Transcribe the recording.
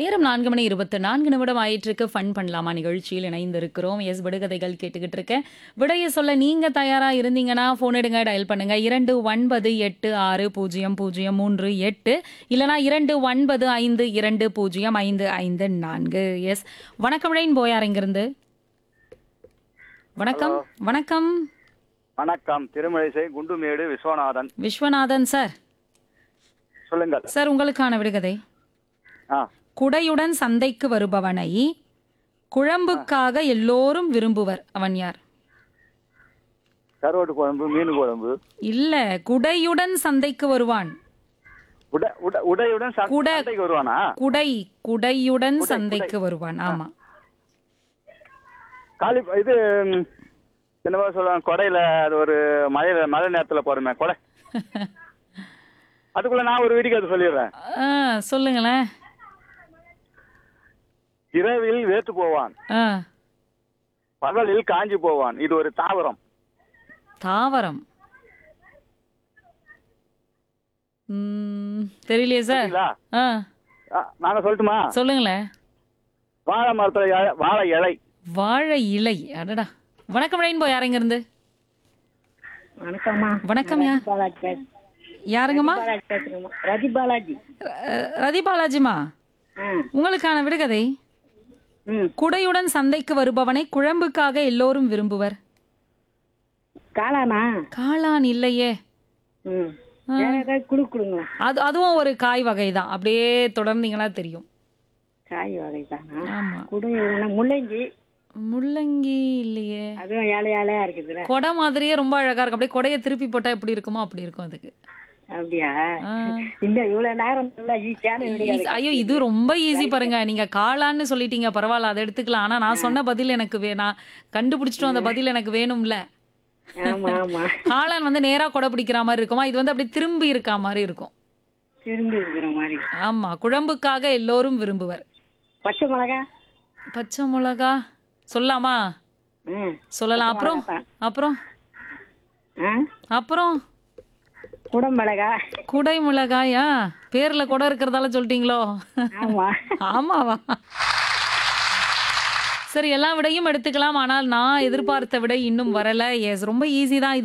நேரம் நான்கு மணி இருபத்து நான்கு நிமிடம் ஆயிட்டிருக்கு ஃபன் பண்ணலாமா நிகழ்ச்சியில் இணைந்திருக்கிறோம் எஸ் விடுகதைகள் கேட்டுக்கிட்டு இருக்கேன் விடைய சொல்ல நீங்க தயாரா இருந்தீங்கன்னா ஃபோன் எடுங்க டயல் பண்ணுங்க இரண்டு ஒன்பது எட்டு ஆறு பூஜ்ஜியம் பூஜ்ஜியம் மூன்று எட்டு இல்லனா இரண்டு ஒன்பது ஐந்து இரண்டு பூஜ்ஜியம் ஐந்து ஐந்து நான்கு எஸ் வணக்கம் ரெயின் போயார் இங்கிருந்து வணக்கம் வணக்கம் வணக்கம் திருமழிசை குண்டுமேடு விஸ்வநாதன் விஸ்வநாதன் சார் சொல்லுங்கள் சார் உங்களுக்கான விடுகதை ஆ குடையுடன் சந்தைக்கு வருபவனை குழம்புக்காக எல்லோரும் விரும்புவர் அவன் யார் கருவாட்டு குழம்பு மீன் குழம்பு இல்ல குடையுடன் சந்தைக்கு வருவான் உட உட உடையுடன் ச- குட- சந்தைக்கு வருவானா குடை குடையுடன் சந்தைக்கு வருவான் ஆமா காலி இது ம், என்னவோ சொல்லுவாங்க கொடையில அது ஒரு மழையில மழை நேரத்துல போறமே கொடை அதுக்குள்ள நான் ஒரு வீடியோ அது சொல்லிடுறேன் ஆ, சொல்லுங்களேன் இரவில் வேத்து போவான் ஆ, பகலில் காஞ்சி போவான் இது ஒரு தாவரம் தாவரம் ம், தெரியலையே சார் சரிங்களா? ஆ ஆ, நாங்க சொல்லட்டுமா சொல்லுங்களேன் வாழை மரத்துல இலை- வாழை இலை வாழை இலை அடடா வணக்கம் ரெயின்போ யாருங்க இருந்து வணக்கம்மா வணக்கம் யா பாலாஜி பேச- யாருங்கம்மா பாலாஜி பேசுறேம்மா ரதி பாலாஜி அஹ், ரதி பாலாஜிமா ஆ உங்களுக்கான விடுகதை ம் குடையுடன் சந்தைக்கு வருபவனை குழம்புக்காக எல்லோரும் விரும்புவர் காளானா காளான் இல்லையே ம் வேற ஏதாவது குழு கொடுங்களேன் அது அதுவும் ஒரு காய் வகை தான் அப்படியே தொடர்ந்தீங்கன்னா தெரியும் காய் வகை தானா ஆமா குடு முள்ளங்கி முள்ளங்கி இல்லையே அதுவும் ஏழை ஏழையா இருக்குதுல கொடை மாதிரியே ரொம்ப அழகா இருக்கும் அப்படியே கொடையை திருப்பி போட்டா எப்படி இருக்குமோ அப்படி இருக்கும் அதுக்கு அப்படியா ஆ. இந்த இவ்வளவு நேரம் நல்லா ஈஸியான வீடியோ ஈஸி- ஐயோ இது ரொம்ப ஈஸி பாருங்க நீங்க காளான்னு சொல்லிட்டீங்க பரவாயில்ல அதை எடுத்துக்கலாம் ஆனா நான் சொன்ன பதில் எனக்கு வே நான் கண்டுபிடிச்சிட்டோம் அந்த பதில் எனக்கு வேணும்ல ஆமா ஆமா காளான் வந்து நேரா கொடை பிடிக்கிற மாதிரி இருக்குமா இது வந்து அப்படியே திரும்பி இருக்கா மாதிரி இருக்கும் திரும்பி இருக்கிற மாதிரி ஆமா குழம்புக்காக எல்லோரும் விரும்புவர் பச்சை மிளகா பச்சை மிளகா சொல்லலாமா ம் சொல்லலாம் அப்புறம் அப்புறம் ஆ அப்புறம் குடமிளகா குடை மிளகாயா பேர்ல குடை இருக்கிறதால சொல்லிட்டீங்களோ ஆமா ஆமாவா சரி எல்லா விடையும் எடுத்துக்கலாம் ஆனால் நான் எதிர்பார்த்த விடை இன்னும் வரல எஸ் ரொம்ப ஈஸி தான் இது